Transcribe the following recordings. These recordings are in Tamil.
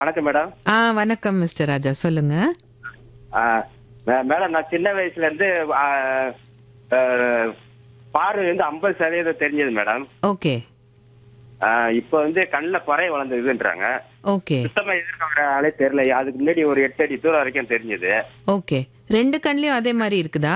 வணக்கம் மேடம் ஆ வணக்கம் மிஸ்டர் ராஜா சொல்லுங்க ஆ, மே- மேடம் நான் சின்ன வயசுல இருந்து ஆ, ஆ, பார்வை வந்து ஐம்பது சதவீதம் தெரிஞ்சது மேடம் ஓகே ஆ, இப்போ வந்து கண்ணில் குறை வளர்ந்ததுன்றாங்க ஓகே சுத்தமா எதிர்க்க ஆளே தெரியல அதுக்கு முன்னாடி ஒரு எட்டு அடி தூரம் வரைக்கும் தெரிஞ்சது ஓகே ரெண்டு கண்லயும் அதே மாதிரி இருக்குதா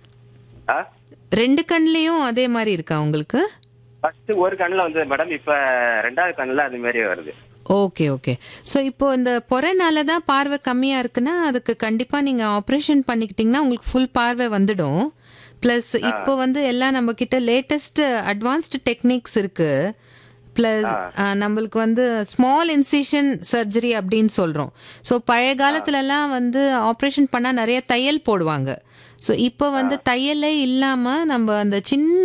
ஆ ரெண்டு கண்லயும் அதே மாதிரி இருக்கா உங்களுக்கு ஃபர்ஸ்ட் ஒரு கண்ணில் வந்தது மேடம் இப்போ ரெண்டாவது கண்ணில் அது மாதிரி வருது ஓகே ஓகே ஸோ இப்போ இந்த பொறைனால தான் பார்வை கம்மியாக இருக்குன்னா அதுக்கு கண்டிப்பாக நீங்கள் ஆப்ரேஷன் பண்ணிக்கிட்டிங்கன்னா உங்களுக்கு ஃபுல் பார்வை வந்துடும் ப்ளஸ் இப்போ வந்து எல்லாம் நம்ம கிட்ட லேட்டஸ்ட் அட்வான்ஸ்டு டெக்னிக்ஸ் இருக்கு ப்ளஸ் நம்மளுக்கு வந்து ஸ்மால் இன்சிஷன் சர்ஜரி அப்படின்னு சொல்கிறோம் ஸோ பழைய காலத்துலலாம் வந்து ஆப்ரேஷன் பண்ணால் நிறைய தையல் போடுவாங்க ஸோ இப்போ வந்து தையலே இல்லாமல் நம்ம அந்த சின்ன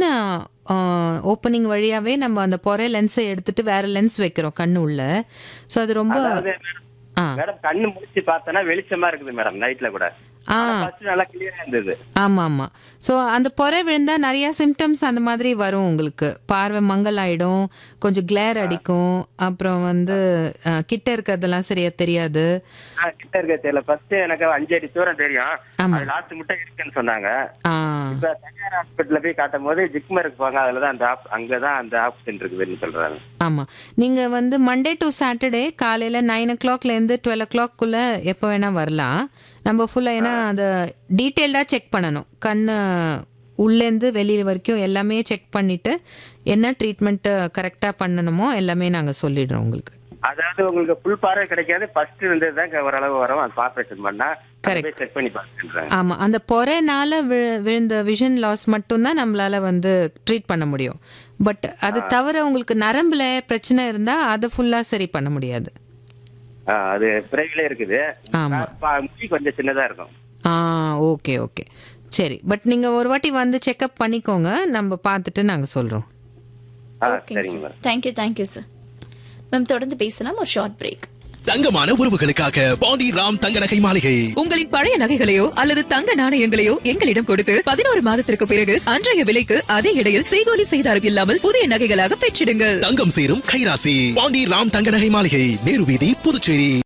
ஓப்பனிங் வழியாவே நம்ம அந்த பொறை லென்ஸை எடுத்துட்டு வேற லென்ஸ் வைக்கிறோம் கண்ணு உள்ள ஸோ அது ரொம்ப அதாவது மேடம், ஆ மேடம் கண்ணு முடிச்சு பார்த்தோன்னா வெளிச்சமா இருக்குது மேடம் நைட்ல கூட ஆ ஃபர்ஸ்ட் நல்லா கிளியரா இருந்தது ஆமா ஆமா ஸோ அந்த பொறை விழுந்தா நிறைய சிம்டம்ஸ் அந்த மாதிரி வரும் உங்களுக்கு பார்வை மங்கல் ஆயிடும் கொஞ்சம் கிளேர் அடிக்கும் அப்புறம் வந்து அஹ், கிட்ட இருக்கிறதெல்லாம் சரியா தெரியாது ஆ, கிட்ட இருக்க தெரியல ஃபர்ஸ்ட் எனக்கு அஞ்சு அடி தூரம் தெரியும் ஆமா. அது லாஸ்ட் மட்டும் இருக்குன்னு சொன்னாங்க ஆ இப்ப தனியார் ஹாஸ்பிட்டல்ல போய் காட்டும் போது ஜிக்மருக்கு போங்க அதுலதான் அந்த ஆப் அங்கதான் அந்த ஆப்ஷன் இருக்குதுன்னு சொல்றாங்க ஆமா நீங்க வந்து மண்டே டு சாட்டர்டே காலையில நைன் ஓ கிளாக்ல இருந்து டுவெல் ஓ கிளாக்குள்ள எப்போ வேணா வரலாம் நம்ம ஃபுல்லா ஏன்னா அதை டீட்டெயில்டா செக் பண்ணணும் கண்ணு உள்ளேருந்து வெளியே வரைக்கும் எல்லாமே செக் பண்ணிட்டு என்ன ட்ரீட்மெண்ட் கரெக்டா பண்ணணுமோ எல்லாமே நாங்க சொல்லிடுறோம் உங்களுக்கு அதாவது உங்களுக்கு ஃபுல் பார்வை கிடைக்காது ஃபர்ஸ்ட் இருந்தது தான் ஓரளவு வரும் அது ஆப்ரேஷன் பண்ணா Correct. செக் பண்ணி பார்த்துன்றாங்க ஆமா அந்த பொறைனால விழு- விழுந்த விஷன் லாஸ் மட்டும்தான் நம்மளால வந்து ட்ரீட் பண்ண முடியும் பட் அது தவிர உங்களுக்கு நரம்புல பிரச்சனை இருந்தா அதை ஃபுல்லா சரி பண்ண முடியாது அது பிறவிலே இருக்குது ஆமா. பா- முடி கொஞ்சம் சின்னதா இருக்கும் ஆ ஓகே ஓகே சரி பட் நீங்க ஒரு வாட்டி வந்து செக்அப் பண்ணிக்கோங்க நம்ம பார்த்துட்டு நாங்க சொல்றோம் ஆ ஓகேங்க சரிங்க sir madam thank you thank you sir ma'am தொடர்ந்து பேசலாம் ஒரு ஷார்ட் பிரேக் தங்கமான உறவுகளுக்காக பாண்டி ராம் தங்க நகை மாளிகை உங்களின் பழைய நகைகளையோ அல்லது தங்க நாணயங்களையோ எங்களிடம் கொடுத்து பதினோரு மாதத்திற்கு பிறகு அன்றைய விலைக்கு அதே இடையில் செய்கூலி செய்தாரம் இல்லாமல் புதிய நகைகளாக பெற்றிடுங்கள் தங்கம் சேரும் கைராசி பாண்டி ராம் தங்க நகை மாளிகை நேரு வீதி புதுச்சேரி